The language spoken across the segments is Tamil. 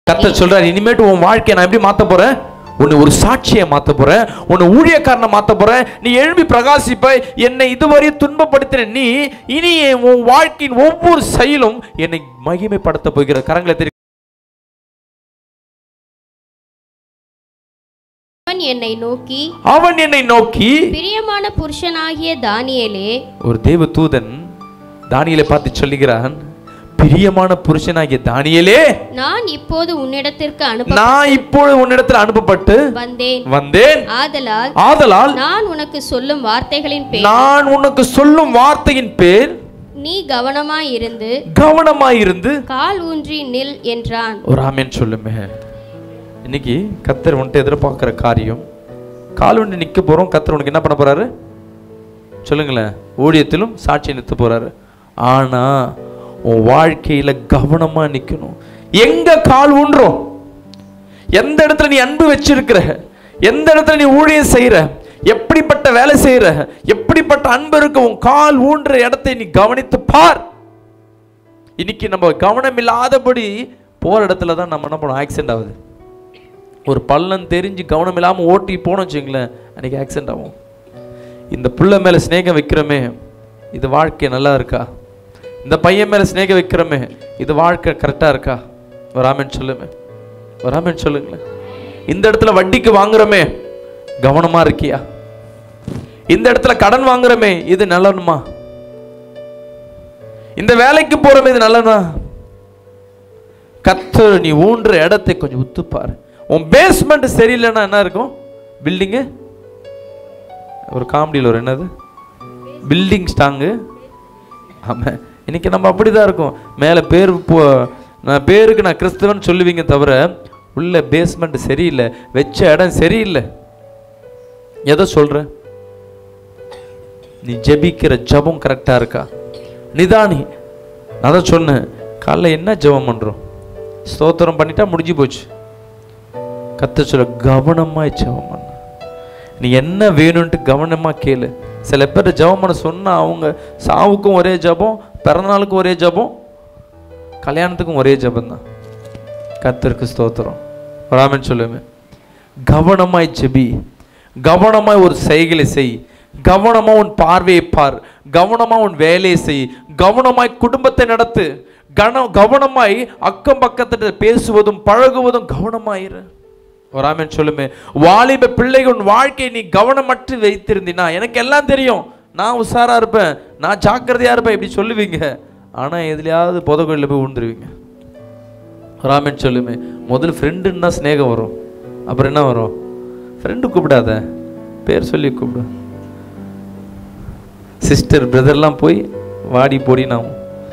கர்த்தர் சொல்றாரு இனிமேட்டு உன் வாழ்க்கையை நான் எப்படி மாத்த போறேன் உன்னை ஒரு சாட்சியை மாத்த போறேன் உன்னை ஊழியக்காரனை மாத்த போறேன் நீ எழும்பி பிரகாசிப்ப என்னை இதுவரை துன்பப்படுத்தின நீ இனி உன் வாழ்க்கையின் ஒவ்வொரு செயலும் என்னை மகிமைப்படுத்த போகிற கரங்களை தெரியும் அவன் என்னை நோக்கி அவன் என்னை நோக்கி பிரியமான புருஷனாகிய தானியேலே ஒரு தேவ தூதன் தானியலை பார்த்து சொல்லுகிறான் பிரியமான புருஷனாகிய தானியலே நான் இப்போது உன்னிடத்திற்கு அனுப்ப நான் இப்பொழுது உன்னிடத்தில் அனுப்பப்பட்டு வந்தேன் வந்தேன் ஆதலால் ஆதலால் நான் உனக்கு சொல்லும் வார்த்தைகளின் பேர் நான் உனக்கு சொல்லும் வார்த்தையின் பேர் நீ கவனமாய் இருந்து கவனமாயிருந்து கால் ஊன்றி நில் என்றான் ஒரு ஆமேன் சொல்லுமே இன்னைக்கு கத்தர் உன்ட்டு எதிர்பார்க்குற காரியம் கால் ஒன்று நிற்க போகிறோம் கத்தர் உனக்கு என்ன பண்ண போறாரு சொல்லுங்களேன் ஊழியத்திலும் சாட்சி நிறுத்த போறாரு ஆனா உன் வாழ்க்கையில கவனமா நிக்கணும் எங்க கால் ஊன்றோம் எந்த இடத்துல நீ அன்பு வச்சிருக்கிற எந்த இடத்துல நீ ஊழியம் செய்யற எப்படிப்பட்ட வேலை செய்யற எப்படிப்பட்ட அன்பு இருக்கு உன் கால் ஊன்ற இடத்தை நீ கவனித்து பார் இன்னைக்கு நம்ம கவனம் இல்லாதபடி போற இடத்துல தான் நம்ம என்ன பண்ணோம் ஆக்சிடென்ட் ஆகுது ஒரு பள்ளம் தெரிஞ்சு கவனம் இல்லாம ஓட்டி போனோம் வச்சுங்களேன் அன்னைக்கு ஆக்சிடென்ட் ஆகும் இந்த புள்ள மேல சிநேகம் வைக்கிறோமே இது வாழ்க்கை நல்லா இருக்கா இந்த பையன் மேல சிநேகம் வைக்கிறோமே இது வாழ்க்கை கரெக்டா இருக்கா வராமன்னு சொல்லுமே வராமன்னு சொல்லுங்களேன் இந்த இடத்துல வட்டிக்கு வாங்குறோமே கவனமா இருக்கியா இந்த இடத்துல கடன் வாங்குறோமே இது நல்லனுமா இந்த வேலைக்கு போறோமே இது நல்லனா கத்தர் நீ ஊன்ற இடத்தை கொஞ்சம் உத்துப்பார் உன் பேஸ்மெண்ட் சரியில்லைன்னா என்ன இருக்கும் பில்டிங்கு ஒரு காமெடியில் ஒரு என்னது பில்டிங் ஸ்டாங்கு ஆமாம் இன்னைக்கு நம்ம அப்படிதான் இருக்கோம் மேலே பேர் போ நான் பேருக்கு நான் கிறிஸ்தவன் சொல்லுவீங்க தவிர உள்ள பேஸ்மெண்ட் சரியில்லை வச்ச இடம் சரியில்லை எதை சொல்ற நீ ஜெபிக்கிற ஜெபம் கரெக்டா இருக்கா நிதானி நான் தான் சொன்னேன் காலைல என்ன ஜெபம் பண்றோம் ஸ்தோத்திரம் பண்ணிட்டா முடிஞ்சு போச்சு கத்த சொல்ல கவனமாய் ஜெபம் பண்ண நீ என்ன வேணும்ட்டு கவனமா கேளு சில பேர் ஜெபம் பண்ண சொன்னா அவங்க சாவுக்கும் ஒரே ஜெபம் பிறந்தநாளுக்கும் ஒரே ஜெபம் கல்யாணத்துக்கும் ஒரே ஜெபம் தான் கத்தருக்கு ஸ்தோத்திரம் ராமன் சொல்லுவேன் கவனமாய் ஜெபி கவனமாய் ஒரு செய்களை செய் கவனமா உன் பார்வையை பார் கவனமா உன் வேலையை செய் கவனமாய் குடும்பத்தை நடத்து கன கவனமாய் அக்கம் பக்கத்துல பேசுவதும் பழகுவதும் கவனமாயிரு ஒரு ஆமென் சொல்லுமே வாலிப பிள்ளைகள் உன் வாழ்க்கையை நீ கவனமற்று வைத்திருந்தீனா எனக்கு எல்லாம் தெரியும் நான் உஷாரா இருப்பேன் நான் ஜாக்கிரதையா இருப்பேன் இப்படி சொல்லுவீங்க ஆனா எதுலயாவது புதகொழில போய் விழுந்துருவீங்க ராமன் சொல்லுமே முதல்ல ஃப்ரெண்டுன்னு தான் ஸ்நேகம் வரும் அப்புறம் என்ன வரும் ஃப்ரெண்டு கூப்பிடாத பேர் சொல்லி கூப்பிடு சிஸ்டர் பிரதர்லாம் போய் வாடி போடி நாம்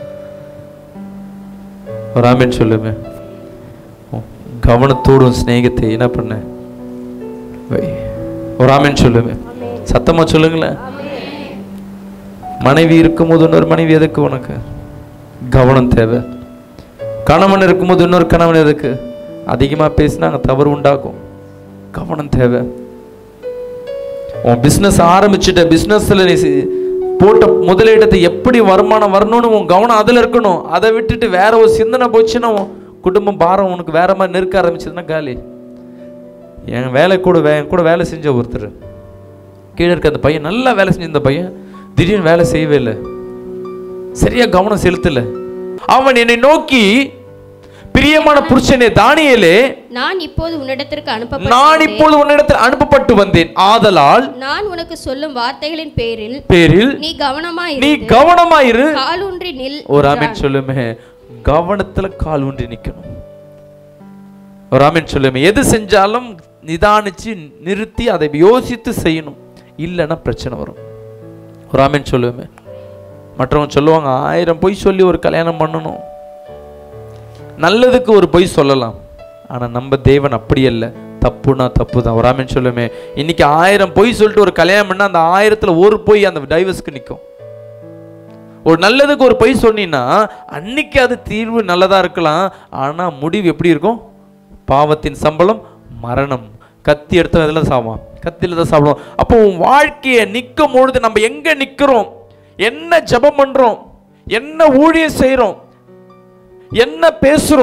ராமன் சொல்லுமே கவனத்தோடும் சிநேகத்தை என்ன பண்ண வை ஒரு ஆமென் சொல்லுமே சத்தமா சொல்லுங்களேன் மனைவி இருக்கும்போது இன்னொரு மனைவி எதுக்கு உனக்கு கவனம் தேவை கணவன் இருக்கும்போது இன்னொரு கணவன் எதுக்கு அதிகமாக பேசினா அங்கே தவறு உண்டாக்கும் கவனம் தேவை உன் பிஸ்னஸ் ஆரம்பிச்சுட்ட பிஸ்னஸில் நீ சி- போட்ட முதலீட்டத்தை எப்படி வருமானம் வரணும்னு உன் கவனம் அதில் இருக்கணும் அதை விட்டுட்டு வேற ஒரு சிந்தனை போச்சுன்னா உன் குடும்பம் பாரம் உனக்கு வேற மாதிரி நெருக்க ஆரம்பிச்சதுன்னா காலி என் வேலை கூட வே என் கூட வேலை செஞ்ச ஒருத்தர் கீழே இருக்க அந்த பையன் நல்லா வேலை செஞ்ச இந்த பையன் திடீர்னு வேலை செய்யவே இல்லை சரியா கவனம் செலுத்தல அவன் என்னை நோக்கி பிரியமான புருஷனே தானியேலே நான் இப்போது உன்னிடத்திற்கு நான் அனுப்பப்பட்டேன் இப்பொழுது உன்னிடத்தில் அனுப்பப்பட்டு வந்தேன் ஆதலால் நான் உனக்கு சொல்லும் வார்த்தைகளின் பேரில் பேரில் நீ கவனமாய் நீ இருந்து கவனமாயிரு காலூன்றி நில் ஒரு ஆமீன் சொல்லுமே கவனத்துல கால் ஊன்றி நிக்கணும் ஒரு ஆமீன் சொல்லுமே எது செஞ்சாலும் நிதானிச்சு நிறுத்தி அதை யோசித்து செய்யணும் இல்லைன்னா பிரச்சனை வரும் ஒரு ஆமீன் சொல்லுமே மற்றவங்க சொல்லுவாங்க ஆயிரம் பொய் சொல்லி ஒரு கல்யாணம் பண்ணணும் நல்லதுக்கு ஒரு பொய் சொல்லலாம் ஆனா நம்ம தேவன் அப்படி அல்ல தப்புனா தப்பு தான் ஒரு ஆமீன் சொல்லுமே இன்னைக்கு ஆயிரம் பொய் சொல்லிட்டு ஒரு கல்யாணம் பண்ணா அந்த ஆயிரத்துல ஒரு பொய் அந்த டைவர்ஸ்க்கு நிற்கும் ஒரு நல்லதுக்கு ஒரு பொய் சொன்னீங்கன்னா அன்னைக்கு அது தீர்வு நல்லதா இருக்கலாம் ஆனா முடிவு எப்படி இருக்கும் பாவத்தின் சம்பளம் மரணம் கத்தி எடுத்த இதில் சாவான் கத்தியில தான் சாப்பிடுவோம் அப்போ உன் வாழ்க்கையை நிற்கும் பொழுது நம்ம எங்க நிக்கிறோம் என்ன ஜெபம் பண்றோம் என்ன ஊழியம் செய்றோம் என்ன பேசுறோம்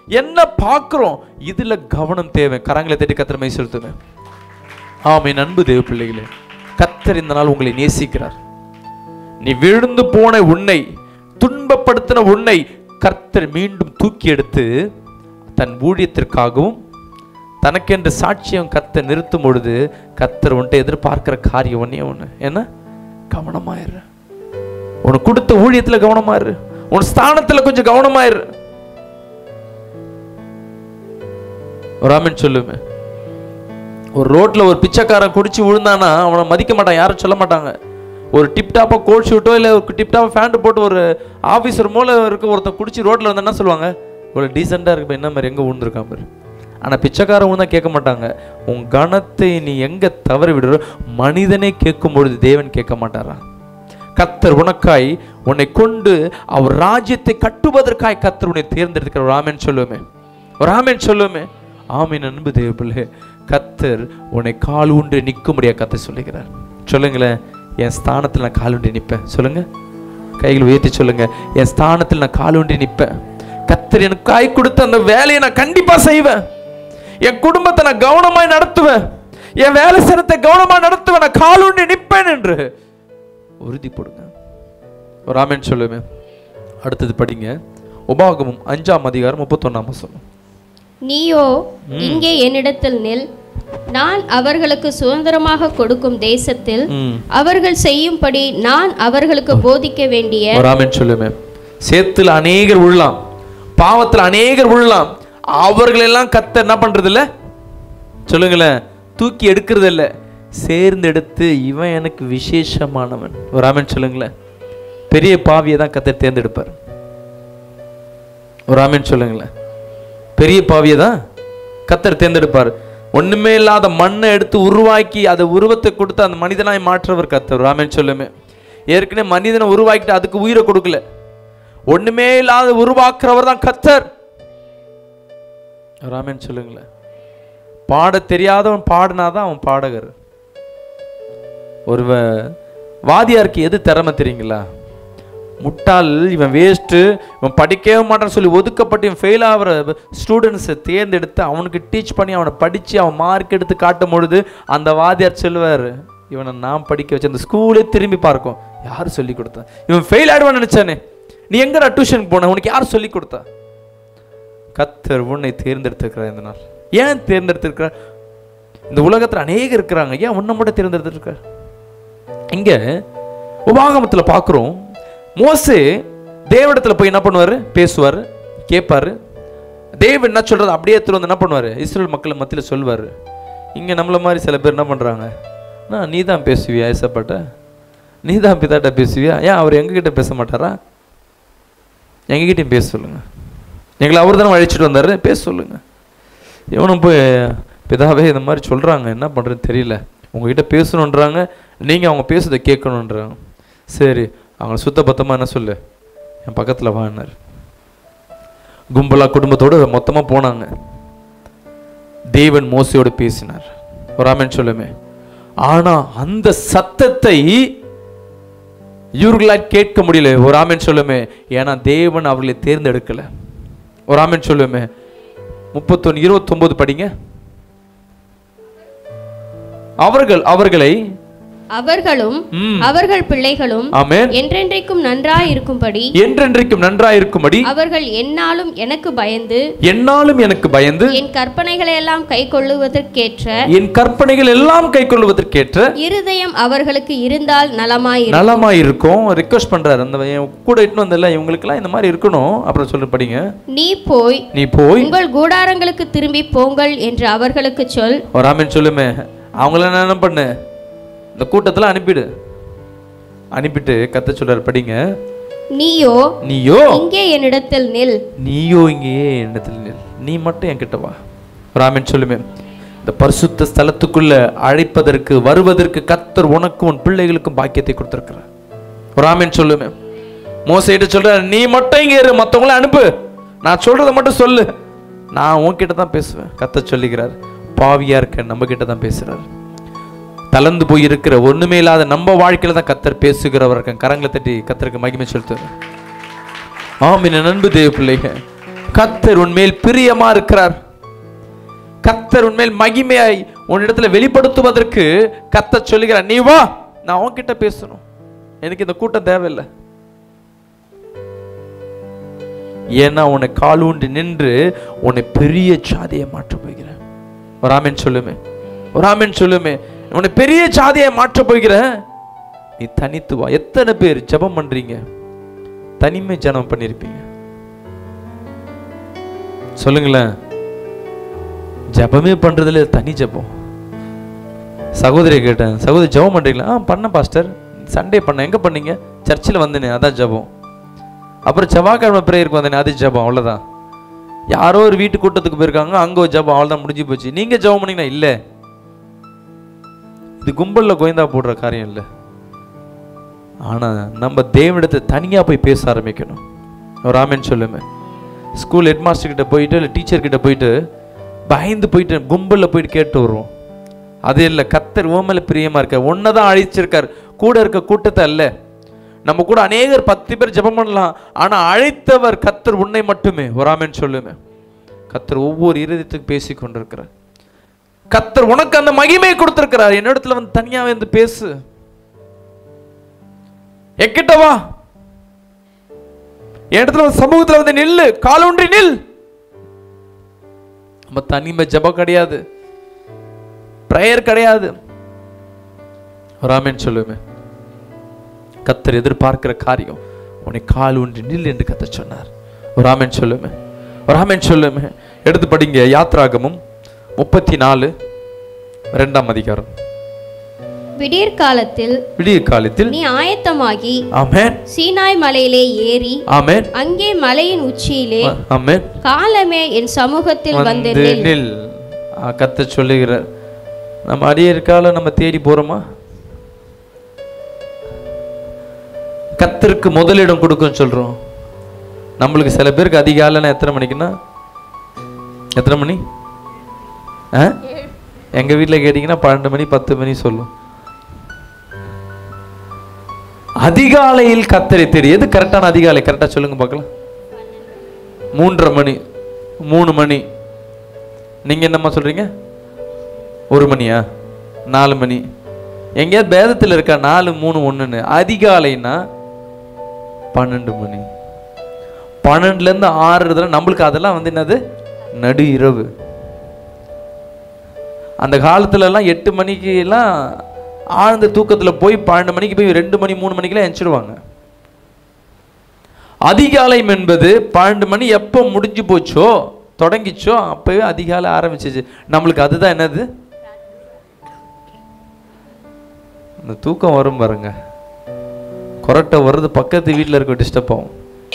என்ன பார்க்கிறோம் இதுல கவனம் தேவை கரங்களை தட்டி கத்திர மை செலுத்துங்க ஆமென் அன்பு தேவ பிள்ளைகளே கத்தர் இந்த நாள் உங்களை நேசிக்கிறார் நீ விழுந்து போன உன்னை துன்பப்படுத்தின உன்னை கர்த்தர் மீண்டும் தூக்கி எடுத்து தன் ஊழியத்திற்காகவும் தனக்கென்று சாட்சியம் கர்த்தர் நிறுத்தும் பொழுது கர்த்தர் உன்ட்ட எதிர்பார்க்கிற காரியம் ஒன்னே ஒண்ணு என்ன கவனமாயிரு உனக்கு கொடுத்த ஊழியத்துல கவனமாயிரு உன் ஸ்தானத்துல கொஞ்சம் கவனமாயிரு ஒரு ஆமென் சொல்லுமே ஒரு ரோட்ல ஒரு பிச்சைக்காரன் குடிச்சு விழுந்தானா அவனை மதிக்க மாட்டான் யாரும் சொல்ல மாட்டாங்க ஒரு டிப்டாப்பா கோட் ஷூட்டோ இல்லை ஒரு டிப்டாப் ஃபேண்ட் போட்டு ஒரு ஆஃபீஸர் மூல இருக்க ஒருத்தன் குடிச்சு ரோட்ல வந்து என்ன சொல்லுவாங்க ஒரு டீசெண்டாக இருக்கு என்ன மாதிரி எங்கே விழுந்திருக்கான் பாரு ஆனால் பிச்சைக்காரன் விழுந்தா கேட்க மாட்டாங்க உன் கணத்தை நீ எங்கே தவறி விடுறோ மனிதனே கேட்கும் பொழுது தேவன் கேட்க மாட்டாரா கத்தர் உனக்காய் உன்னை கொண்டு அவர் ராஜ்யத்தை கட்டுவதற்காய் கத்தர் உன்னை தேர்ந்தெடுக்கிற ஒரு ஆமென் சொல்லுவோமே ஒரு ஆமென் சொல்லுவோமே ஆமீன் அன்பு தேவபிள்ளை கத்தர் உன்னை கால் ஊன்றி நிற்கும்படியா கத்தர் சொல்லுகிறார் சொல்லுங்களேன் என் ஸ்தானத்தில் நான் கால் ஊன்றி நிற்பேன் சொல்லுங்க கைகள் உயர்த்தி சொல்லுங்க என் ஸ்தானத்தில் நான் கால் ஊன்றி நிற்பேன் கத்தர் எனக்கு காய் கொடுத்த அந்த வேலையை நான் கண்டிப்பா செய்வேன் என் குடும்பத்தை நான் கவனமாய் நடத்துவேன் என் வேலை சிரத்தை கவனமா நடத்துவேன் நான் கால் ஊன்றி நிற்பேன் என்று உறுதி போடுங்க ஒரு ஆமென் சொல்லுவேன் அடுத்தது படிங்க உபாகமும் அஞ்சாம் அதிகாரம் முப்பத்தொன்னாம் வசனம் நீயோ இங்கே என்னிடத்தில் நில் நான் அவர்களுக்கு சுதந்திரமாக கொடுக்கும் தேசத்தில் ம். அவர்கள் செய்யும்படி நான் அவர்களுக்கு போதிக்க வேண்டிய ஒரு ஆமென் சொல்லுவேன் சேத்துல அநேகர் உள்ளாம் பாவத்துல அநேகர் உள்ளாம் அவர்களெல்லாம் கத்த என்ன பண்றது இல்ல சொல்லுங்களேன் தூக்கி எடுக்கிறது இல்ல சேர்ந்து எடுத்து இவன் எனக்கு விசேஷமானவன் ஒரு ஆமென் சொல்லுங்களேன் பெரிய பாவியை தான் கத்த தேர்ந்தெடுப்பார் ஒரு ஆமென் சொல்லுங்களேன் பெரிய பாவியை தான் கத்தர் தேர்ந்தெடுப்பார் ஒண்ணுமே இல்லாத மண்ணை எடுத்து உருவாக்கி அதை உருவத்தை கொடுத்து அந்த மனிதனாய் மாற்றவர் கத்தர் ராமன் சொல்லுமே ஏற்கனவே மனிதனை உருவாக்கிட்டு அதுக்கு உயிரை கொடுக்கல ஒண்ணுமே இல்லாத உருவாக்குறவர் தான் கத்தர் ராமன் சொல்லுங்களேன் பாட தெரியாதவன் பாடினாதான் அவன் பாடகர் ஒரு வாதியாருக்கு எது திறமை தெரியுங்களா முட்டாள் இவன் வேஸ்ட்டு இவன் படிக்கவே மாட்டான்னு சொல்லி ஒதுக்கப்பட்டு இவன் ஃபெயில் ஆகிற ஸ்டூடெண்ட்ஸை தேர்ந்தெடுத்து அவனுக்கு டீச் பண்ணி அவனை படித்து அவன் மார்க் எடுத்து காட்டும் பொழுது அந்த வாத்தியார் சொல்லுவார் இவனை நான் படிக்க வச்ச அந்த ஸ்கூலே திரும்பி பார்க்கும் யார் சொல்லி கொடுத்தா இவன் ஃபெயில் ஆயிடுவான்னு நினச்சானே நீ எங்கடா டியூஷன் போன உனக்கு யார் சொல்லி கொடுத்தா கத்தர் உன்னை தேர்ந்தெடுத்திருக்கிறார் இந்த நாள் ஏன் தேர்ந்தெடுத்திருக்கிறார் இந்த உலகத்தில் அநேகர் இருக்கிறாங்க ஏன் உன்னை மட்டும் தேர்ந்தெடுத்திருக்கார் இங்க உபாகமத்தில் பார்க்குறோம் மோசே தேவனிடத்துல போய் என்ன பண்ணுவார் பேசுவார் கேட்பாரு தேவன் என்ன சொல்றது அப்படியே எடுத்துட்டு வந்து என்ன பண்ணுவார் இஸ்ரேல் மக்கள் மத்தியில் சொல்வார் இங்கே நம்மள மாதிரி சில பேர் என்ன பண்ணுறாங்க நான் நீ தான் பேசுவியா ஏசப்பாட்ட நீ தான் பிதாட்ட பேசுவியா ஏன் அவர் எங்ககிட்ட பேச மாட்டாரா எங்ககிட்டயும் பேச சொல்லுங்க எங்களை அவர் தானே அழைச்சிட்டு வந்தார் பேச சொல்லுங்க இவனும் போய் பிதாவே இந்த மாதிரி சொல்கிறாங்க என்ன பண்ணுறதுன்னு தெரியல உங்ககிட்ட பேசணுன்றாங்க நீங்கள் அவங்க பேசுறதை கேட்கணுன்றாங்க சரி அவங்க சுத்த பத்தமாக என்ன சொல்லு என் பக்கத்தில் வாங்கினார் கும்பலாக குடும்பத்தோடு மொத்தமாக போனாங்க தேவன் மோசையோடு பேசினார் ஒரு ஆமென் சொல்லுமே ஆனா அந்த சத்தத்தை இவர்களால் கேட்க முடியல ஒரு ஆமென் சொல்லுமே ஏன்னா தேவன் அவர்களை தேர்ந்தெடுக்கல ஒரு ஆமென் சொல்லுமே முப்பத்தொன்னு இருபத்தொன்பது படிங்க அவர்கள் அவர்களை அவர்களும் ம், அவர்கள் பிள்ளைகளும் ஆமென் என்றென்றைக்கும் நன்றாய் இருக்கும்படி என்றென்றைக்கும் நன்றாயிருக்கும்படி அவர்கள் எந்நாளும் எனக்கு பயந்து என்னாலும் எனக்கு பயந்து என் கற்பனைகளை எல்லாம் கை கொள்ளுவதற்கேற்ற என் கற்பனைகள் எல்லாம் கை கொள்வதற்கேற்ற இருதயம் அவர்களுக்கு இருந்தால் நலமாயிரு நலமா இருக்கும் ரிக்வஸ்ட் பண்றாரு அந்த என் கூட இட்டுன்னு வந்தல இவங்களுக்கெல்லாம் இந்த மாதிரி இருக்கணும் அப்புறம் சொல்லு படிங்க நீ போய் நீ போய் உங்கள் கூடாரங்களுக்கு திரும்பி போங்கள் என்று அவர்களுக்கு சொல் ஒரு ஆமென் சொல்லுமே அவங்கள நான் என்ன பண்ணு இந்த கூட்டத்துல அனுப்பிடு அனுப்பிட்டு கத்த சொல்றாரு படிங்க நீயோ நீயோ இங்கே என்னிடத்தில் நில் நீயோ இங்கேயே எண்ணத்தில் நில் நீ மட்டும் என்கிட்ட வா ஒரு ஆமென் சொல்லுமே இந்த பரிசுத்த ஸ்தலத்துக்குள்ள அழைப்பதற்கு வருவதற்கு கத்தர் உனக்கும் உன் பிள்ளைகளுக்கும் பாக்கியத்தை கொடுத்திருக்கிறார் ஒரு ஆமென் சொல்லுமே மோசையிட்ட சொல்ற நீ மட்டும் இங்க இரு மற்றவங்கள அனுப்பு நான் சொல்றதை மட்டும் சொல்லு நான் உன்கிட்ட தான் பேசுவேன் கத்த சொல்லுகிறார் பாவியா இருக்க நம்ம கிட்ட தான் பேசுறாரு தளர்ந்து போய் இருக்கிற ஒண்ணுமே இல்லாத நம்ம வாழ்க்கையில தான் கத்தர் பேசுகிறவர் கரங்களை தட்டி கத்தருக்கு மகிமை செலுத்துவார் ஆம் என் அன்பு தேவ பிள்ளைங்க கத்தர் உன்மேல் பிரியமா இருக்கிறார் கத்தர் உன்மேல் மகிமையாய் உன்னிடத்துல வெளிப்படுத்துவதற்கு கத்தர் சொல்லுகிறார் நீ வா நான் உன்கிட்ட பேசணும் எனக்கு இந்த கூட்டம் தேவையில்லை ஏன்னா உன்னை காலூண்டி நின்று உன்னை பெரிய சாதியை மாற்ற போகிறேன் ஒரு ஆமென் சொல்லுமே ஒரு ஆமென் சொல்லுமே உன்னை பெரிய சாதியை மாற்ற போகிறேன் நீ தனித்து வா எத்தனை பேர் ஜெபம் பண்றீங்க தனிமை ஜனம் பண்ணிருப்பீங்க சொல்லுங்களேன் ஜெபமே பண்றதுல தனி ஜெபம் சகோதரி கேட்டேன் சகோதரி ஜெபம் பண்றீங்களா ஆ பண்ண பாஸ்டர் சண்டே பண்ண எங்க பண்ணீங்க சர்ச்சில் வந்தேனே அதான் ஜெபம் அப்புறம் செவ்வாய்க்கிழமை பிரேயருக்கு வந்தேனே அது ஜெபம் அவ்வளவுதான் யாரோ ஒரு வீட்டு கூட்டத்துக்கு போயிருக்காங்க அங்க ஒரு ஜெபம் அவ்வளவுதான் முடிஞ்சு போச்சு நீங்க ஜெபம் பண்ணீங்கன்னா இல்ல இது கும்பல்ல கோயந்தா போடுற காரியம் இல்லை ஆனா நம்ம தேவனிடத்தை தனியா போய் பேச ஆரம்பிக்கணும் ஒரு ஆமென் சொல்லுமே ஸ்கூல் ஹெட் மாஸ்டர் கிட்ட போயிட்டு இல்லை டீச்சர் கிட்ட போயிட்டு பயந்து போயிட்டு கும்பல்ல போயிட்டு கேட்டு வருவோம் அது இல்லை கத்தர் ஓமல பிரியமா இருக்கார் ஒன்னதான் அழைச்சிருக்கார் கூட இருக்க கூட்டத்தை அல்ல நம்ம கூட அநேகர் பத்து பேர் ஜெபம் பண்ணலாம் ஆனா அழைத்தவர் கத்தர் உன்னை மட்டுமே ஒரு ஆமென் சொல்லுமே கத்தர் ஒவ்வொரு இருதயத்துக்கு பேசி கொண்டிருக்கிறார் கத்தர் உனக்கு அந்த மகிமையை கொடுத்திருக்கிறார் என்னிடத்துல வந்து தனியா வந்து பேசு எக்கிட்ட வா என் இடத்துல வந்து சமூகத்துல வந்து நில்லு காலூன்றி நில் நம்ம தனிமை ஜெபம் கிடையாது ப்ரேயர் கிடையாது ஒரு ஆமென் சொல்லுமே கத்தர் எதிர்பார்க்கிற காரியம் உன்னை கால் ஊன்றி நில் என்று கத்தர் சொன்னார் ஒரு ஆமென் சொல்லுமே ஒரு ஆமென் சொல்லுமே எடுத்து படிங்க யாத்ராகமும் முப்பத்தி நாலு ரெண்டாம் அதிகாரம் விடியற் காலத்தில் விடிய காலத்தில் நீ ஆயத்தமாகி ஆமென் சீனாய் மலையிலே ஏறி ஆமென் அங்கே மலையின் உச்சியிலே ஆமென் காலமே என் சமூகத்தில் வந்து வந்து நில் நில் ஆ, கர்த்தர் சொல்லுகிறார் நம்ம அடியற்கால நம்ம தேடி போறோமா கத்தருக்கு முதலிடம் கொடுக்கும் சொல்றோம் நம்மளுக்கு சில பேருக்கு அதிகாலைன்னா எத்தனை மணிக்குன்னா எத்தனை மணி ஆ எங்க வீட்ல கேட்டீங்கன்னா பன்னெண்டு மணி பத்து மணி சொல்லும் அதிகாலையில் கத்தரை தேடி எது கரெக்டான அதிகாலை கரெக்டா சொல்லுங்க பார்க்கலாம் மூன்றரை மணி மூணு மணி நீங்க என்னம்மா சொல்றீங்க ஒரு மணியா நாலு மணி எங்கேயாவது பேதத்தில் இருக்கா நாலு மூணு ஒண்ணுன்னு அதிகாலைன்னா பன்னெண்டு மணி பன்னெண்டுல இருந்து ஆறுறதுல நம்மளுக்கு அதெல்லாம் வந்து என்னது நடு இரவு அந்த காலத்துல எல்லாம் எட்டு மணிக்கு எல்லாம் ஆழ்ந்த தூக்கத்துல போய் பன்னெண்டு மணிக்கு போய் ரெண்டு மணி மூணு மணிக்கெல்லாம் எந்திரிடுவாங்க அதிகாலையம் என்பது பன்னெண்டு மணி எப்போ முடிஞ்சு போச்சோ தொடங்கிச்சோ அப்பவே அதிகாலை ஆரம்பிச்சிச்சு நம்மளுக்கு அதுதான் என்னது இந்த தூக்கம் வரும் பாருங்க கொரட்டை வர்றது பக்கத்து வீட்டில் இருக்க டிஸ்டர்ப் ஆகும்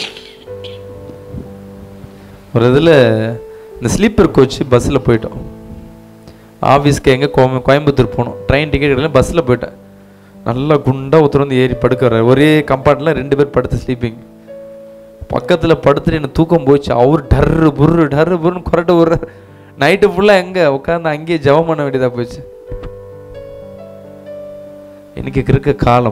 ஒரு இதில் இந்த ஸ்லீப்பர் கோச் பஸ்ஸில் போயிட்டோம் ஆஃபீஸ்க்கு எங்கே கோய கோயம்புத்தூர் போகணும் ட்ரெயின் டிக்கெட் கிடைக்கல பஸ்ஸில் போயிட்டேன் நல்லா குண்டாக ஒருத்தர் வந்து ஏறி படுக்கிறார் ஒரே கம்பார்ட்மெண்ட்டில் ரெண்டு பேர் படுத்து ஸ்லீப்பிங் பக்கத்தில் படுத்துட்டு எனக்கு தூக்கம் போச்சு அவர் டர்ரு புர்ரு டர்ரு புர்னு கொரட்டை விடுறார் நைட்டு ஃபுல்லாக எங்கே உட்காந்து அங்கேயே ஜெபம் பண்ண வேண்டியதாக போச்சு இன்னைக்கு இருக்க காலம்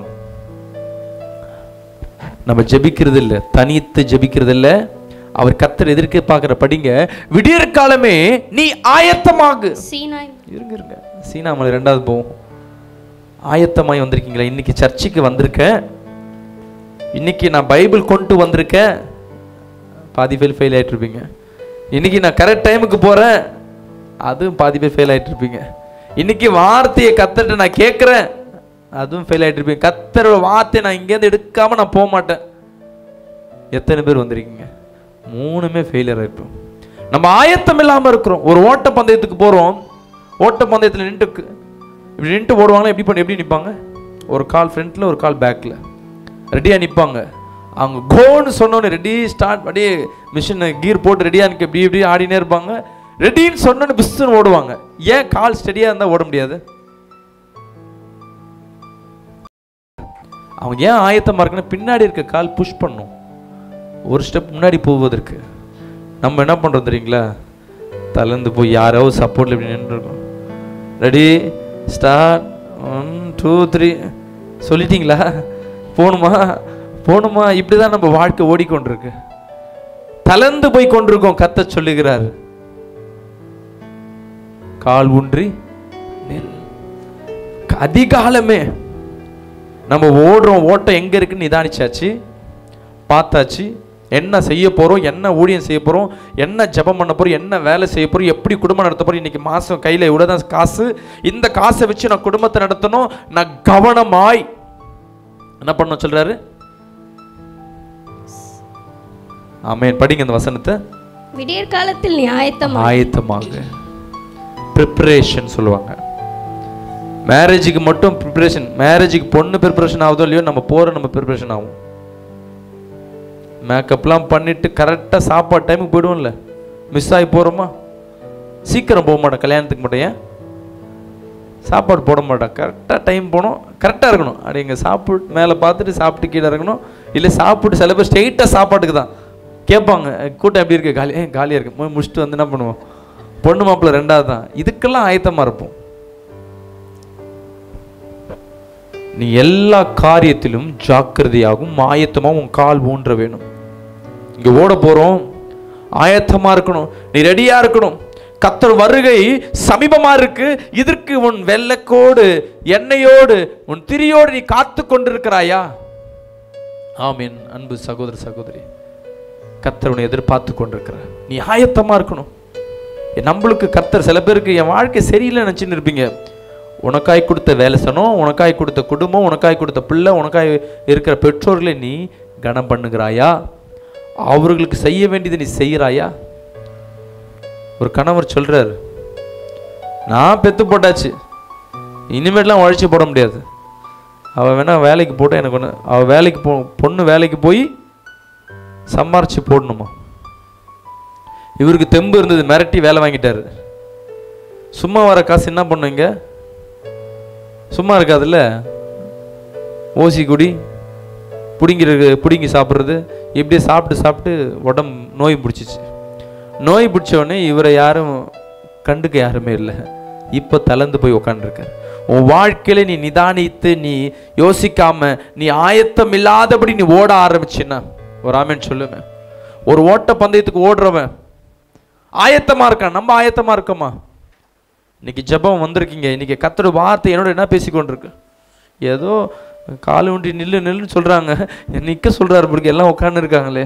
நம்ம ஜெபிக்கிறது இல்ல தனித்து ஜெபிக்கிறது இல்ல அவர் கத்தர் எதிர்க்க பார்க்கிற படிங்க விடியற் காலமே நீ ஆயத்தமாகு சீனாய் இருங்க இருங்க சீனாமலை ரெண்டாவது போவோம் ஆயத்தமாய் வந்திருக்கீங்களா இன்னைக்கு சர்ச்சுக்கு வந்திருக்கேன் இன்னைக்கு நான் பைபிள் கொண்டு வந்திருக்கேன் பாதி பேர் ஃபெயில் ஆயிட்டு இருப்பீங்க இன்னைக்கு நான் கரெக்ட் டைமுக்கு போறேன் அதுவும் பாதி பேர் ஃபெயில் ஆயிட்டு இருப்பீங்க இன்னைக்கு வார்த்தையை கத்தர்ட்ட நான் கேட்குறேன் அதுவும் ஃபெயில் ஆயிட்டு இருப்பீங்க கத்தரோட வார்த்தையை நான் இங்கேருந்து எடுக்காம நான் போக மாட்டேன் எத்தனை பேர் வந்திருக்கீங்க மூணுமே ஃபெயிலியர் ஆயிருப்போம் நம்ம ஆயத்தம் இல்லாம இருக்கிறோம் ஒரு ஓட்ட பந்தயத்துக்கு போறோம் ஓட்ட பந்தயத்தில் நின்று இப்படி நின்று ஓடுவாங்களா எப்படி பண்ணி எப்படி நிற்பாங்க ஒரு கால் ஃப்ரண்ட்ல ஒரு கால் பேக்ல ரெடியாக நிற்பாங்க அவங்க கோன்னு சொன்னோன்னே ரெடி ஸ்டார்ட் அப்படியே மிஷின் கீர் போட்டு ரெடியாக நிற்க இப்படி இப்படி ஆடினே இருப்பாங்க ரெடின்னு சொன்னோன்னு பிஸ்ன்னு ஓடுவாங்க ஏன் கால் ஸ்டெடியாக இருந்தால் ஓட முடியாது அவங்க ஏன் ஆயத்தமாக இருக்குன்னா பின்னாடி இருக்க கால் புஷ் பண்ணும் ஒரு ஸ்டெப் முன்னாடி போவதற்கு நம்ம என்ன பண்ணுறோம் தெரியுங்களா தளர்ந்து போய் யாரோ சப்போர்ட்டில் இப்படி நின்றுருக்கோம் ready start one two three சொல்லிட்டீங்களா போகணுமா போகணுமா இப்படி தான் நம்ம வாழ்க்கை ஓடிக்கொண்டிருக்கு தளர்ந்து போய் கொண்டிருக்கோம் கத்த சொல்லுகிறார் கால் ஊன்றி நில் அதிகாலமே நம்ம ஓடுறோம் ஓட்டம் எங்க இருக்குன்னு நிதானிச்சாச்சு பார்த்தாச்சு என்ன செய்ய போறோம் என்ன ஊழியம் செய்ய போறோம் என்ன ஜெபம் பண்ண போறோம் என்ன வேலை செய்ய போறோம் எப்படி குடும்பம் நடத்த போறோம் இன்னைக்கு மாசம் கையில இவ்வளவுதான் காசு இந்த காசை வச்சு நான் குடும்பத்தை நடத்தணும் நான் கவனமாய் என்ன பண்ண சொல்றாரு ஆமென் படிங்க இந்த வசனத்தை விடியற் காலத்தில் நியாயத்தம் ஆயத்தமாக ப்ரிப்பரேஷன் சொல்லுவாங்க மேரேஜுக்கு மட்டும் ப்ரிப்பரேஷன் மேரேஜுக்கு பொண்ணு ப்ரிப்பரேஷன் ஆகுதோ இல்லையோ நம்ம போகிற நம்ம ப்ரிப்பரேஷன் ஆகும் மேக்கப்லாம் பண்ணிட்டு கரெக்டாக சாப்பாடு டைமுக்கு போயிடுவோம்ல மிஸ் ஆகி போகிறோமா சீக்கிரம் போக மாட்டோம் கல்யாணத்துக்கு மட்டும் ஏன் சாப்பாடு போட மாட்டோம் கரெக்டாக டைம் போகணும் கரெக்டாக இருக்கணும் அப்படி இங்கே சாப்பிட்டு மேலே பார்த்துட்டு சாப்பிட்டு கீழே இறங்கணும் இல்லை சாப்பிட்டு சில பேர் ஸ்ட்ரெயிட்டாக சாப்பாட்டுக்கு தான் கேட்பாங்க கூட்டம் எப்படி இருக்கு காலி ஏன் காலியாக இருக்கு போய் முடிச்சுட்டு வந்து என்ன பண்ணுவோம் பொண்ணு மாப்பிள்ளை ரெண்டாவது தான் இதுக்கெல்லாம் ஆயத்தமாக இருப்போம் நீ எல்லா காரியத்திலும் ஜாக்கிரதையாகவும் ஆயத்தமாகவும் உன் கால் ஊன்ற வேணும் இங்க ஓட போறோம் ஆயத்தமா இருக்கணும் நீ ரெடியா இருக்கணும் கத்தர் வருகை சமீபமா இருக்கு இதற்கு உன் வெள்ளக்கோடு எண்ணெயோடு உன் திரியோடு நீ காத்து கொண்டிருக்கிறாயா ஆமீன் அன்பு சகோதர சகோதரி கத்தர் உன்னை எதிர்பார்த்து கொண்டிருக்கிறார் நீ ஆயத்தமா இருக்கணும் நம்மளுக்கு கத்தர் சில பேருக்கு என் வாழ்க்கை சரியில்லை நினச்சின்னு இருப்பீங்க உனக்காய் கொடுத்த வேலை சனம் உனக்காய் கொடுத்த குடும்பம் உனக்காய் கொடுத்த பிள்ளை உனக்காய் இருக்கிற பெற்றோர்களை நீ கனம் பண்ணுகிறாயா அவர்களுக்கு செய்ய வேண்டியதை நீ செய்கிறாயா ஒரு கணவர் சொல்றாரு நான் பெத்து போட்டாச்சு இனிமேட்லாம் உழைச்சி போட முடியாது அவள் வேணா வேலைக்கு போட்டால் எனக்கு ஒன்று அவள் வேலைக்கு போ பொண்ணு வேலைக்கு போய் சம்பாரிச்சு போடணுமா இவருக்கு தெம்பு இருந்தது மிரட்டி வேலை வாங்கிட்டாரு சும்மா வர காசு என்ன பண்ணுவீங்க சும்மா இருக்காதுல்ல ஓசி குடி பிடிங்கிறது பிடுங்கி சாப்பிட்றது இப்படியே சாப்பிட்டு சாப்பிட்டு உடம்பு நோய் பிடிச்சிச்சு நோய் பிடிச்ச உடனே இவரை யாரும் கண்டுக்க யாருமே இல்லை இப்போ தளர்ந்து போய் உக்காந்துருக்கார் உன் வாழ்க்கையில நீ நிதானித்து நீ யோசிக்காம நீ ஆயத்தம் இல்லாதபடி நீ ஓட ஆரம்பிச்சின்னா ஒரு ஆமேன் சொல்லுவேன் ஒரு ஓட்ட பந்தயத்துக்கு ஓடுறவன் ஆயத்தமா இருக்கான் நம்ம ஆயத்தமா இருக்கோமா இன்னைக்கு ஜெபம் வந்திருக்கீங்க இன்னைக்கு கத்தோட வார்த்தை என்னோட என்ன பேசிக்கொண்டிருக்கு ஏதோ கால் ஊன்றி நில்லு நில்லுன்னு சொல்றாங்க நிக்க சொல்றாரு பிடிக்க எல்லாம் உட்கார்ந்து இருக்காங்களே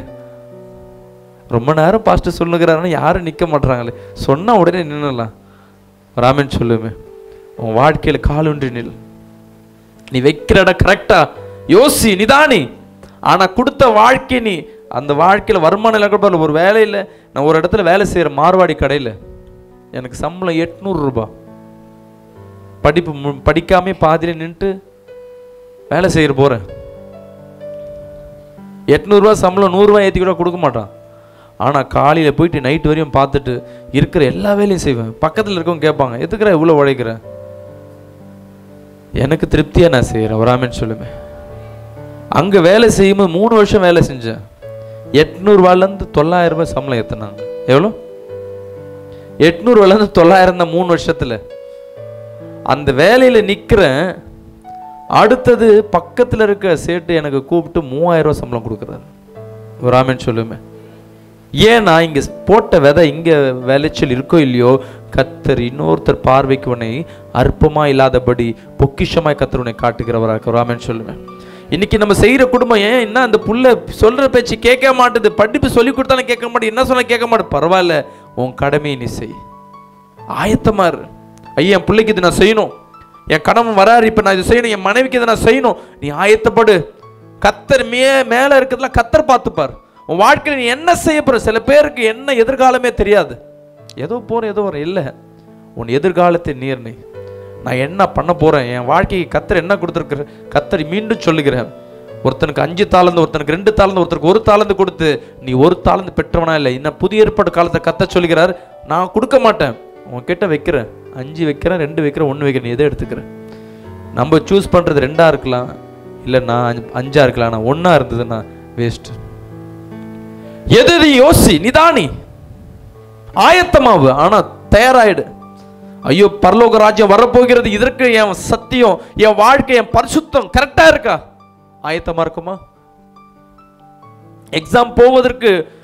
ரொம்ப நேரம் பாஸ்டர் சொல்லுகிறாருன்னா யாரும் நிக்க மாட்றாங்களே சொன்னா உடனே நின்னுடலாம் ராமன் சொல்லுமே உன் வாழ்க்கையில கால் ஊன்றி நில் நீ வைக்கிற இடம் கரெக்டா யோசி நிதானி ஆனா கொடுத்த வாழ்க்கை நீ அந்த வாழ்க்கையில வருமானம் இல்லாத ஒரு வேலையில் நான் ஒரு இடத்துல வேலை செய்யற மார்வாடி கடையில் எனக்கு சம்பளம் எட்நூறு ரூபாய் படிப்பு மு- படிக்காமே பாதியில நின்றுட்டு வேலை செய்ய போறேன் எட்நூறுரூவா சம்பளம் நூறுரூவா ஏற்றி கூட கொடுக்க மாட்டான் ஆனால் காலையில் போயிட்டு நைட் வரையும் பார்த்துட்டு இருக்கிற எல்லா வேலையும் செய்வேன் பக்கத்தில் இருக்கவங்க கேட்பாங்க எதுக்குற இவ்வளோ உழைக்கிற எனக்கு திருப்தியாக நான் செய்கிறேன் வராமன்னு சொல்லுவேன் அங்கே வேலை செய்யும்போது மூணு வருஷம் வேலை செஞ்சேன் எட்நூறுவாலேருந்து தொள்ளாயிரம் ரூபாய் சம்பளம் ஏற்றினாங்க எவ்வளோ எட்நூறுவாலேருந்து தொள்ளாயிரம் தான் மூணு வருஷத்தில் அந்த வேலையில் நிற்கிறேன் அடுத்தது பக்கத்தில் இருக்க சேட்டு எனக்கு கூப்பிட்டு மூவாயிரம் ரூபாய் சம்பளம் கொடுக்குறாரு ஒரு ஆமேன்னு சொல்லுமே ஏன்னா இங்கே போட்ட விதை இங்கே விளைச்சல் இருக்கோ இல்லையோ கத்தர் இன்னொருத்தர் பார்வைக்கு உன்னை அற்பமா இல்லாதபடி பொக்கிஷமாய் கத்தர் உன்னை காட்டுகிறவராக ஒரு ஆமேன்னு சொல்லுவேன் இன்னைக்கு நம்ம செய்யற குடும்பம் ஏன் என்ன அந்த புள்ள சொல்ற பேச்சு கேட்க மாட்டுது படிப்பு சொல்லி கொடுத்தாலும் கேட்க மாட்டேது என்ன சொன்னா கேட்க மாட்டேது பரவாயில்ல உன் கடமையை நீ செய் ஆயத்தமா இரு ஐயா என் பிள்ளைக்கு இது நான் செய்யணும் என் கணவன் வராரு இப்ப நான் இது செய்யணும் என் மனைவிக்கு இதை நான் செய்யணும் நீ ஆயத்தப்படு கத்தர் மே மேல இருக்கிறதுல கத்தர் பார்த்துப்பார் உன் வாழ்க்கையில நீ என்ன செய்ய போற சில பேருக்கு என்ன எதிர்காலமே தெரியாது ஏதோ போற ஏதோ ஒரு இல்லை உன் எதிர்காலத்தை நீர்னை நான் என்ன பண்ண போறேன் என் வாழ்க்கைக்கு கத்தர் என்ன கொடுத்துருக்குற கத்தர் மீண்டும் சொல்லுகிறேன் ஒருத்தனுக்கு அஞ்சு தாளந்து ஒருத்தனுக்கு ரெண்டு தாளந்து ஒருத்தருக்கு ஒரு தாளந்து கொடுத்து நீ ஒரு தாளந்து பெற்றவனா இல்லை இன்னும் புதிய ஏற்பாடு காலத்தை கத்த சொல்லுகிறார் நான் கொடுக்க மாட்டேன் உன்கிட்ட வைக்கிறேன் அஞ்சு வைக்கிறேன் ரெண்டு வைக்கிறேன் ஒன்று வைக்கிறேன் நீ எதை எடுத்துக்கிறேன் நம்ம சூஸ் பண்ணுறது ரெண்டா இருக்கலாம் இல்லை நான் அஞ்சு- அஞ்சா இருக்கலாம் நான் ஒன்றா இருந்ததுன்னா வேஸ்ட் எது எது யோசி நிதானி ஆயத்தமாவு ஆனா தயாராயிடு ஐயோ பரலோக ராஜ்யம் வரப்போகிறது இதற்கு என் சத்தியம் என் வாழ்க்கை என் பரிசுத்தம் கரெக்டா இருக்கா ஆயத்தமா இருக்குமா எக்ஸாம் போவதற்கு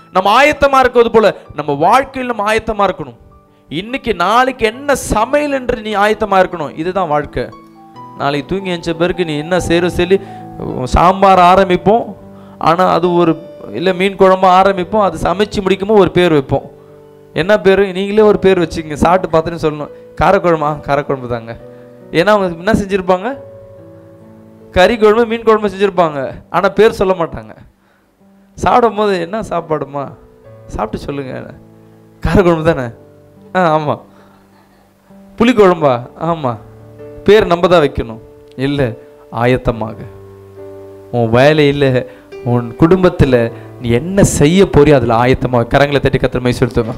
நம்ம ஆயத்தமா இருக்கிறது போல நம்ம வாழ்க்கையில் நம்ம ஆயத்தமா இருக்கணும் இன்னைக்கு நாளைக்கு என்ன சமையல் என்று நீ ஆயத்தமா இருக்கணும் இதுதான் வாழ்க்கை நாளைக்கு தூங்கி எஞ்ச பிறகு நீ என்ன செய்கிற சொல்லி உம், சாம்பார் ஆரம்பிப்போம் ஆனால் அது ஒரு இல்லை மீன் குழம்பு ஆரம்பிப்போம் அது சமைச்சு முடிக்கும்போது ஒரு பேர் வைப்போம் என்ன பேர் நீங்களே ஒரு பேர் வச்சுக்கங்க சாப்பிட்டு பார்த்துன்னு சொல்லணும் காரக்குழம்பா காரக்குழம்பு தாங்க ஏன்னா அவங்க என்ன செஞ்சுருப்பாங்க கறி குழம்பு மீன் குழம்பு செஞ்சுருப்பாங்க ஆனால் பேர் சொல்ல மாட்டாங்க சாப்பிடும் போது என்ன சாப்பாடுமா சாப்பிட்டு சொல்லுங்க காரக்குழம்பு தானே ஆ ஆமாம் புளிக்குழம்பா ஆமாம் பேர் நம்ம தான் வைக்கணும் இல்லை ஆயத்தமாக உன் வேலையில் உன் குடும்பத்தில் நீ என்ன செய்ய போறியோ அதில் ஆயத்தமாக கரங்களை தட்டி கத்திர மை செலுத்துங்க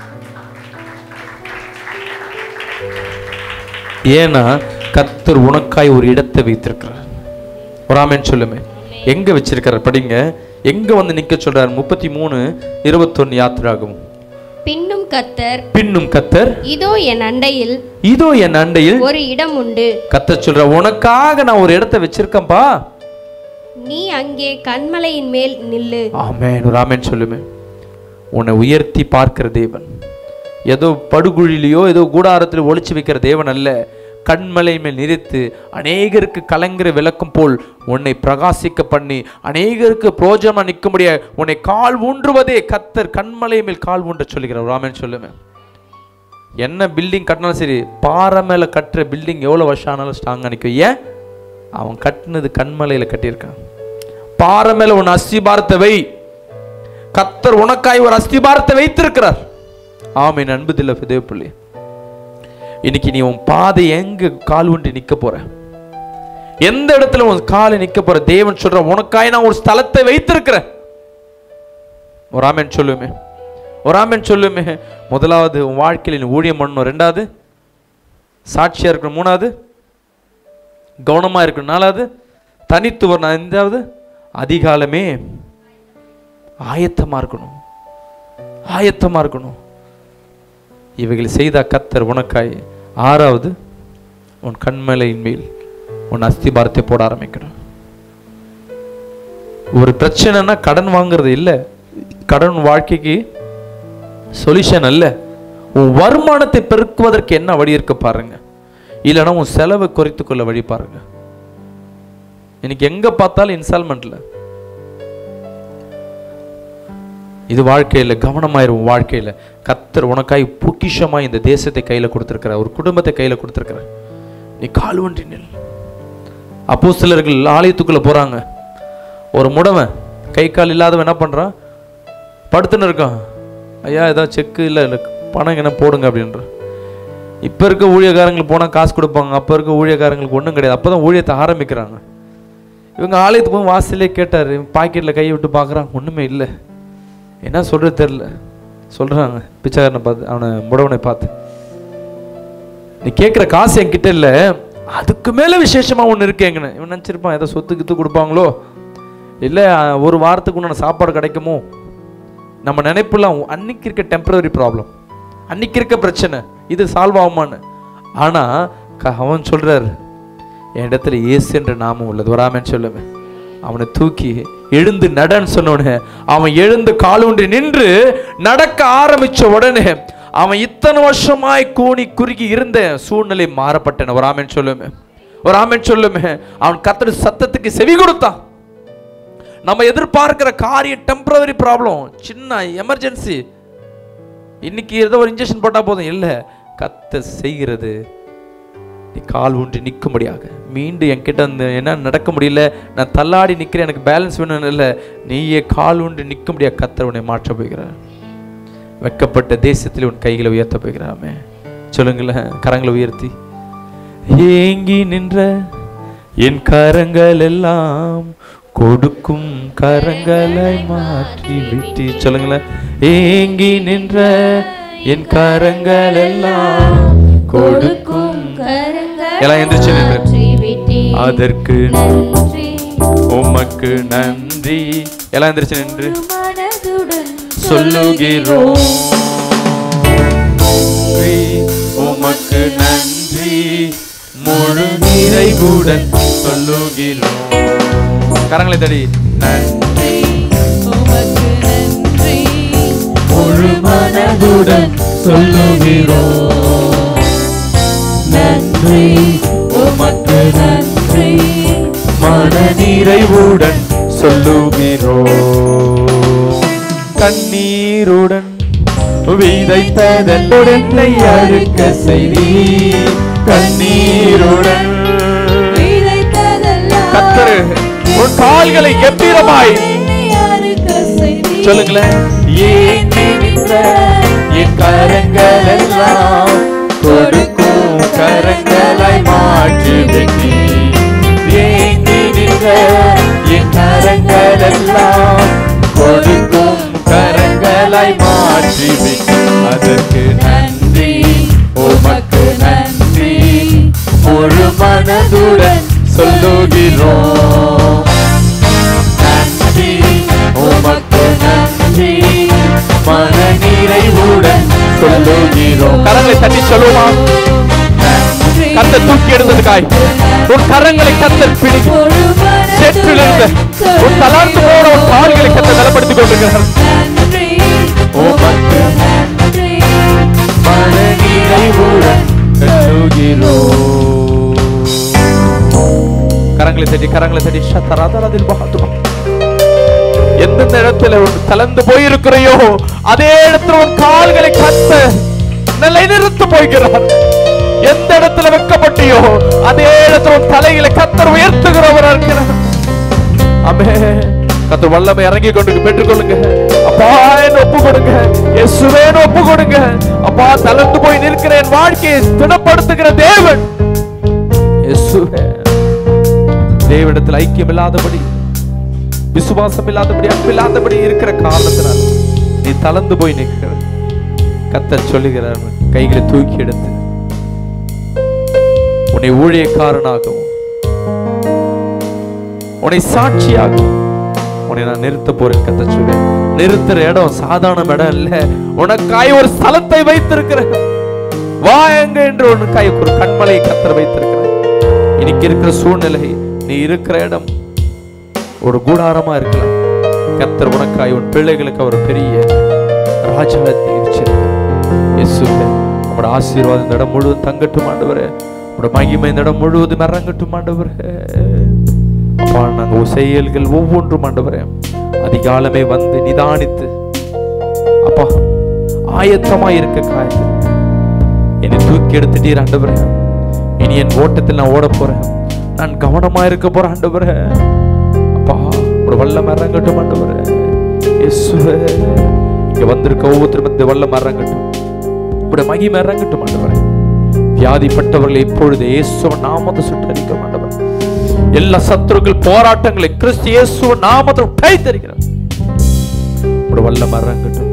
ஏன்னா கத்தர் உனக்காய் ஒரு இடத்தை வைத்திருக்கிறார் ஒரு ஆமென் சொல்லுமே எங்க வச்சிருக்கிறார் படிங்க எங்க வந்து நிக்க சொல்றார் முப்பத்தி மூணு இருபத்தொன்னு யாத்திராகும் பின்னும் கத்தர் பின்னும் கத்தர் இதோ என் அண்டையில் இதோ என் அண்டையில் ஒரு இடம் உண்டு கத்தர் சொல்ற உனக்காக நான் ஒரு இடத்தை வச்சிருக்கேன்பா நீ அங்கே கண்மலையின் மேல் நில்லு ஆமென் ஒரு ஆமென் சொல்லுமே உன்னை உயர்த்தி பார்க்கிற தேவன் ஏதோ படுகுழிலையோ ஏதோ கூடாரத்தில் ஒளிச்சு வைக்கிற தேவன் அல்ல கண்மலை மேல் நிறுத்து அநேகருக்கு கலங்கிற விளக்கம் போல் உன்னை பிரகாசிக்க பண்ணி அநேகருக்கு பிரோஜனமா நிற்க முடிய உன்னை கால் ஊன்றுவதே கத்தர் கண்மலை மேல் கால் ஊன்ற சொல்லுகிறார் ராமன் சொல்லுமே என்ன பில்டிங் கட்டினாலும் சரி பாறை மேல கட்டுற பில்டிங் எவ்வளோ வருஷம் ஆனாலும் ஸ்ட்ராங்காக நிற்கும் ஏன் அவன் கட்டினது கண்மலையில் கட்டியிருக்கான் பாறை மேல உன் அஸ்திபாரத்தை வை கத்தர் உனக்காய் ஒரு அஸ்திபாரத்தை வைத்திருக்கிறார் ஆமென் அன்பு தில்ல தேவப்பிள்ளை இன்னைக்கு நீ உன் பாதை எங்க கால் ஊன்றி நிக்க போற எந்த இடத்துல உன் காலை நிக்க போற தேவன் சொல்ற உனக்காய் நான் ஒரு ஸ்தலத்தை வைத்திருக்கிறேன் ஒரு ஆமென் சொல்லுமே ஒரு ஆமென் சொல்லுமே முதலாவது உன் வாழ்க்கையில் நீ ஊழியம் பண்ணணும் ரெண்டாவது சாட்சியா இருக்கணும் மூணாவது கவனமா இருக்கணும் நாலாவது தனித்து வரணும் ஐந்தாவது அதிகாலமே ஆயத்தமா இருக்கணும் ஆயத்தமா இருக்கணும் இவைகளை செய்த கத்தர் உனக்காய் ஆறாவது உன் கண்மலையின் மேல் உன் அஸ்திபாரத்தை போட ஆரம்பிக்கணும் ஒரு பிரச்சனைனா கடன் வாங்குறது இல்லை கடன் வாழ்க்கைக்கு சொல்யூஷன் அல்ல உன் வருமானத்தை பெருக்குவதற்கு என்ன வழி இருக்கு பாருங்க இல்லைன்னா உன் செலவை குறைத்துக் கொள்ள வழி பாருங்க இன்னைக்கு எங்க பார்த்தாலும் இன்ஸ்டால்மெண்ட்ல இது வாழ்க்கையில கவனமாயிரும் வாழ்க்கையில கத்தர் உனக்காய் பொக்கிஷமாய் இந்த தேசத்தை கையில கொடுத்திருக்கிற ஒரு குடும்பத்தை கையில கொடுத்திருக்கிற நீ கால் ஒன்றி நில் அப்போ சிலர்கள் ஆலயத்துக்குள்ள போறாங்க ஒரு முடவன் கை கால் இல்லாதவன் என்ன பண்றான் படுத்துன்னு இருக்கான் ஐயா ஏதாவது செக்கு இல்லை இல்லை பணம் என்ன போடுங்க அப்படின்ற இப்போ இருக்க ஊழியக்காரங்களுக்கு போனால் காசு கொடுப்பாங்க அப்போ இருக்க ஊழியக்காரங்களுக்கு ஒன்றும் கிடையாது அப்போ தான் ஊழியத்தை ஆரம்பிக்கிறாங்க இவங்க ஆலயத்துக்கு போய் வாசலே கேட்டார் பாக்கெட்டில் கையை விட்டு பார்க்குறான் ஒன்றுமே இல்லை என்ன சொல்கிறது தெரில சொல்கிறாங்க பிச்சைக்காரனை பார்த்து அவனை முடவனை பார்த்து நீ கேட்குற காசு என்கிட்ட இல்லை அதுக்கு மேலே விசேஷமாக ஒன்று இருக்கேங்கன்னு இவன் நினச்சிருப்பான் ஏதோ சொத்து கித்து கொடுப்பாங்களோ இல்லை ஒரு வாரத்துக்கு உண்டான சாப்பாடு கிடைக்குமோ நம்ம நினைப்புலாம் அன்னைக்கு இருக்க டெம்பரரி ப்ராப்ளம் அன்னைக்கு இருக்க பிரச்சனை இது சால்வ் ஆகுமான்னு ஆனால் க- அவன் சொல்றாரு என் இடத்துல இயேசு என்ற நாமம் உள்ளது வராமன்னு சொல்லுவேன் அவனை தூக்கி எழுந்து நடன்னு சொன்னோடனே அவன் எழுந்து காலூன்றி நின்று நடக்க ஆரம்பிச்ச உடனே அவன் இத்தனை வருஷமாய் கூனி குறுகி இருந்த சூழ்நிலை மாறப்பட்டன ஒரு ஆமென் சொல்லுமே ஒரு ஆமென் சொல்லுமே அவன் கத்தர் சத்தத்துக்கு செவி கொடுத்தான் நம்ம எதிர்பார்க்கிற காரியம் டெம்பரவரி ப்ராப்ளம் சின்ன எமர்ஜென்சி இன்னைக்கு ஏதோ ஒரு இன்ஜெக்ஷன் போட்டா போதும் இல்லை கத்த செய்கிறது நீ கால் ஊன்றி நிற்கும்படியாக மீண்டும் என்கிட்ட அந்த என்ன நடக்க முடியல நான் தள்ளாடி நிற்கிறேன் எனக்கு பேலன்ஸ் வேணும்னு இல்லை நீயே கால் ஊன்றி நிற்கும்படியாக கத்தர் உன்னை மாற்ற போகிறார் வெட்கப்பட்ட தேசத்தில் உன் கைகளை உயர்த்த போகிறாமே சொல்லுங்களேன் கரங்களை உயர்த்தி ஏங்கி நின்ற என் கரங்கள் எல்லாம் கொடுக்கும் கரங்களை மாற்றி விட்டு சொல்லுங்களேன் ஏங்கி நின்ற என் கரங்கள் எல்லாம் கொடுக்கும் எல்லாம் எந்திரிச்சு நின்று அதற்கு உமக்கு நன்றி எல்லாம் எந்திரிச்சு நின்று சொல்லுகிறோம் நன்றி, உமக்கு நன்றி முழு நிறைவுடன் சொல்லுகிறோம் கரங்களை தடி நன்றி மனதுடன் சொல்லுகிறோம் நன்றி உமக்கு நன்றி மன நிறைவுடன் சொல்லுகிறோம் கண்ணீருடன் விதைத்ததன் உடனை அறுக்க செய்தி கண்ணீருடன் விதைத்ததெல்லாம் கத்தரு உன் கால்களை கம்பீரமாய் என்னை அறுக்க செய்தீர். சொல்லுங்களேன் ஏன் நின்ற என் கரங்கள் எல்லாம் கொடுக்கும் கரங்களாய் மாற்றி ஏன் நின்ற என் கரங்கள் எல்லாம் கொடுக்கும் கரங்களாய் மாற்றி அதற்கு நன்றி உமக்கு நன்றி முழு மனதுடன் சொல்லுகிறோம் நன்றி உமக்கு நன்றி மன நிறைவுடன் சொல்லுகிறோம் கரங்களை தட்டி சொல்லுமா நன்றி கத்த தூக்கி எடுத்ததுக்காய் உன் கரங்களை கத்தர் பிடிக்கும் முழு சேற்றிலிருந்த மனதுடன் உன் தளர்ந்து போன உன் கால்களை கத்த பலப்படுத்திக் கொண்டிருக்கிறார் நன்றி உமக்கு நன்றி மன நிறைவுடன் சொல்லுகிறோம் கரங்களை தட்டி கரங்களை தட்டி சத்தராதரதில் மகத்துவம் எந்தெந்த இடத்துல உன் தளர்ந்து போயிருக்கிறையோ அதே இடத்துல உன் கால்களை கத்த நிலைநிறுத்த போய்கிறார் எந்த இடத்துல வெக்கப்பட்டியோ அதே இடத்துல உன் தலைகளை கத்தர் உயர்த்துகிறவரா இருக்கிறார் அமே கத்தர் வல்லமை இறங்கி கொண்டு பெற்றுக்கொள்ளுங்க அப்பா என்ன ஒப்பு கொடுங்க இயேசுவேன்னு ஒப்பு கொடுங்க அப்பா தளர்ந்து போய் நிற்கிற என் வாழ்க்கையை திடப்படுத்துகிற தேவன் இயேசுவே தேவனிடத்தில் ஐக்கியம் இல்லாதபடி விசுவாசம் இல்லாதபடி அன்பு இல்லாதபடி இருக்கிற காரணத்தினால் நீ தளர்ந்து போய் நிற்கிற கத்தர் சொல்லுகிறார் கைகளை தூக்கி எடுத்து உன்னை ஊழியக்காரனாகவும் உன்னை சாட்சியாகவும் உன்னை நான் நிறுத்த போறேன் கத்த சொல்லுவேன் நிறுத்துற இடம் சாதாரண இடம் இல்ல உனக்காய் ஒரு ஸ்தலத்தை வைத்திருக்கிறேன் வா எங்க என்று உனக்காய் ஒரு கண்மலை கத்தர் வைத்திருக்கிறேன் இன்னைக்கு இருக்கிற சூழ்நிலை நீ இருக்கிற இடம் ஒரு கூடாரமா இருக்கலாம் கத்தர் உனக்காய் உன் பிள்ளைகளுக்கு ஒரு பெரிய ராஜாவத்தை வச்சிருக்க இயேசுவே உங்களோட ஆசீர்வாதம் இந்த இடம் முழுவதும் தங்கட்டும் ஆண்டவரே உங்களோட மகிமை இந்த இடம் முழுவதும் இறங்கட்டும் ஆண்டவரே அப்பா நாங்கள் செயல்கள் ஒவ்வொன்றும் ஆண்டவரே அதிகாலமே வந்து நிதானித்து அப்பா ஆயத்தமா இருக்க காயத்து என்னை தூக்கி எடுத்துட்டீர் ஆண்டவரே இனி என் ஓட்டத்தில் நான் ஓட போறேன் நான் கவனமா இருக்க போறேன் ஆண்டவரே அப்பா ஒரு வல்லம் இறங்கட்டும் ஆண்டவரே இயேசுவே இங்க வந்திருக்க ஒவ்வொருத்தரும் இந்த வல்லம் இறங்கட்டும் உடைய மகிமை இறங்கட்டும் ஆண்டவரே வியாதிப்பட்டவர்களை இப்பொழுது இயேசுவ நாமத்தை சுட்டரிக்க ஆண்டவரே எல்லா சத்துருக்கள் போராட்டங்களை கிறிஸ்து இயேசுவ நாமத்தை கைத்தரிக்கிறார் உடைய வல்லம் இறங்கட்டும்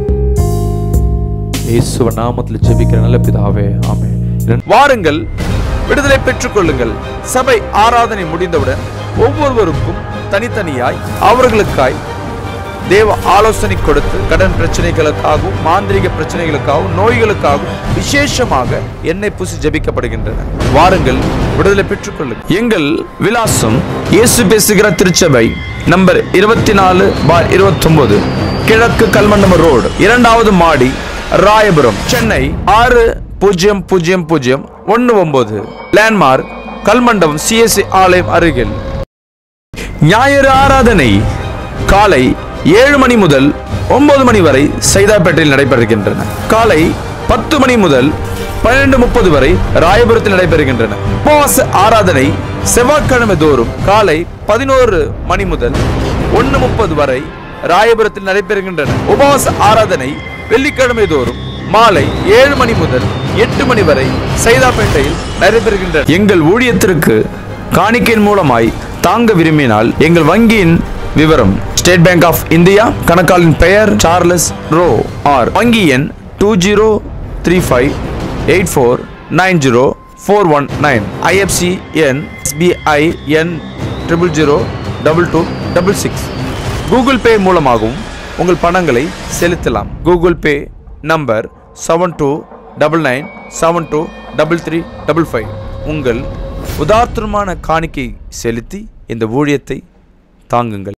இயேசுவ நாமத்தில் ஜெபிக்கிற நல்ல பிதாவே ஆமென் வாருங்கள் விடுதலை பெற்றுக் கொள்ளுங்கள் சபை ஆராதனை முடிந்தவுடன் ஒவ்வொருவருக்கும் தனித்தனியாய் அவர்களுக்காய் தேவ ஆலோசனை கொடுத்து கடன் பிரச்சனைகளுக்காகவும் மாந்திரிக பிரச்சனைகளுக்காகவும் நோய்களுக்காகவும் விசேஷமாக எண்ணெய் பூசி ஜெபிக்கப்படுகின்றன வாருங்கள் விடுதலை பெற்றுக் கொள்ளுங்கள் எங்கள் விலாசம் இயேசு பேசுகிற திருச்சபை நம்பர் இருபத்தி நாலு பார் இருபத்தி கிழக்கு கல்மண்டம ரோடு இரண்டாவது மாடி ராயபுரம் சென்னை ஆறு பூஜ்ஜியம் பூஜ்ஜியம் பூஜ்ஜியம் ஒன்று ஒன்பது லேண்ட்மார்க் கல்மண்டபம் சிஎஸ்சி ஆலயம் அருகில் ஞாயிறு ஆராதனை காலை ஏழு மணி முதல் ஒன்பது மணி வரை சைதாப்பேட்டையில் நடைபெறுகின்றன காலை பத்து மணி முதல் பன்னிரண்டு முப்பது வரை ராயபுரத்தில் நடைபெறுகின்றன உபவாச ஆராதனை செவ்வாய்க்கிழமை தோறும் காலை பதினோரு மணி முதல் ஒன்று முப்பது வரை ராயபுரத்தில் நடைபெறுகின்றன உபவாச ஆராதனை வெள்ளிக்கிழமை தோறும் மாலை ஏழு மணி முதல் எட்டு மணி வரை சைதாப்பேட்டையில் நடைபெறுகின்றன எங்கள் ஊழியத்திற்கு காணிக்கையின் மூலமாய் தாங்க விரும்பினால் எங்கள் வங்கியின் விவரம் ஸ்டேட் பேங்க் ஆஃப் இந்தியா கணக்காளின் பெயர் சார்லஸ் ரோ ஆர் வங்கி எண் two zero three five eight four nine zero four one nine IFC எண் எஸ்பிஐ எண் triple zero double two double six Google Pay மூலமாகவும் உங்கள் பணங்களை செலுத்தலாம் Google Pay number seven two double nine seven two double three double five உங்கள் உதார்த்தமான காணிக்கை செலுத்தி இந்த ஊழியத்தை தாங்குங்கள்